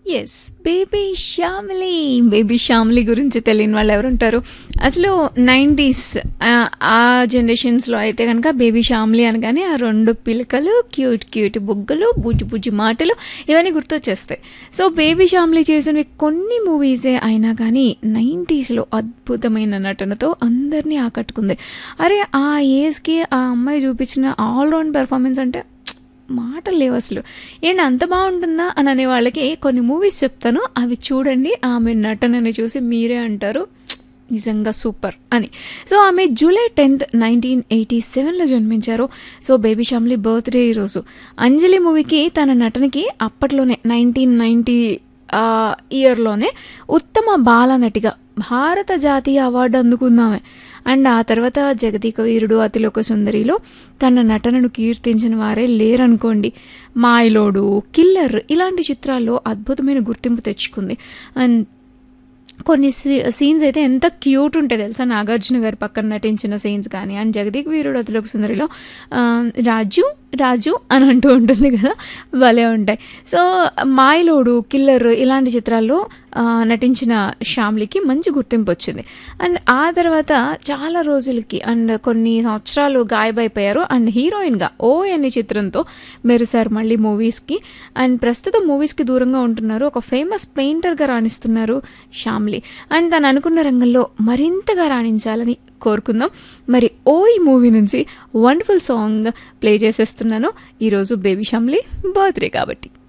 yes baby Shyamili baby Shyamili గురించి తెలియని వాళ్ళు ఎవరుంటారు అసలు నైంటీస్ ఆ జనరేషన్స్లో అయితే కనుక బేబీ శ్యామిలి అనగానే ఆ రెండు పిలకలు క్యూట్ క్యూట్ బుగ్గలు బుజ్జి బుజ్జి మాటలు ఇవన్నీ గుర్తొచ్చేస్తాయి సో బేబీ శ్యామిలి చేసినవి కొన్ని మూవీసే అయినా కానీ నైంటీస్లో అద్భుతమైన నటనతో అందరినీ ఆకట్టుకుంది అరే ఆ ఏజ్కి ఆ అమ్మాయి చూపించిన ఆల్రౌండ్ పెర్ఫార్మెన్స్ అంటే మాటలు లేవు అసలు ఏంటి అంత బాగుంటుందా అని అనే వాళ్ళకి కొన్ని మూవీస్ చెప్తాను అవి చూడండి ఆమె నటనని చూసి మీరే అంటారు నిజంగా సూపర్ అని సో ఆమె జూలై టెన్త్ నైన్టీన్ ఎయిటీ సెవెన్లో జన్మించారు సో బేబీ షామ్లీ బర్త్డే ఈరోజు అంజలి మూవీకి తన నటనకి అప్పట్లోనే నైన్టీన్ నైంటీ ఇయర్లోనే ఉత్తమ బాల నటిగా భారత జాతీయ అవార్డు అందుకుందామే అండ్ ఆ తర్వాత జగదీక వీరుడు అతిలోక సుందరిలో తన నటనను కీర్తించిన వారే లేరనుకోండి మాయలోడు కిల్లర్ ఇలాంటి చిత్రాల్లో అద్భుతమైన గుర్తింపు తెచ్చుకుంది అండ్ కొన్ని సీన్స్ అయితే ఎంత క్యూట్ ఉంటాయి తెలుసా నాగార్జున గారి పక్కన నటించిన సీన్స్ కానీ అండ్ జగదీక్ వీరుడు అతిలోక సుందరిలో రాజు రాజు అని అంటూ ఉంటుంది కదా భలే ఉంటాయి సో మాయలోడు కిల్లర్ ఇలాంటి చిత్రాల్లో నటించిన శ్యామ్లికి మంచి గుర్తింపు వచ్చింది అండ్ ఆ తర్వాత చాలా రోజులకి అండ్ కొన్ని సంవత్సరాలు గాయబైపోయారు అండ్ హీరోయిన్గా ఓ అనే చిత్రంతో మెరిసారు మళ్ళీ మూవీస్కి అండ్ ప్రస్తుతం మూవీస్కి దూరంగా ఉంటున్నారు ఒక ఫేమస్ పెయింటర్గా రాణిస్తున్నారు శ్యామ్లి అండ్ తను అనుకున్న రంగంలో మరింతగా రాణించాలని కోరుకుందాం మరి ఓ ఈ మూవీ నుంచి వండర్ఫుల్ సాంగ్ ప్లే చేసేస్తున్నాను ఈరోజు బేబీ శ్యామ్లి బర్త్డే కాబట్టి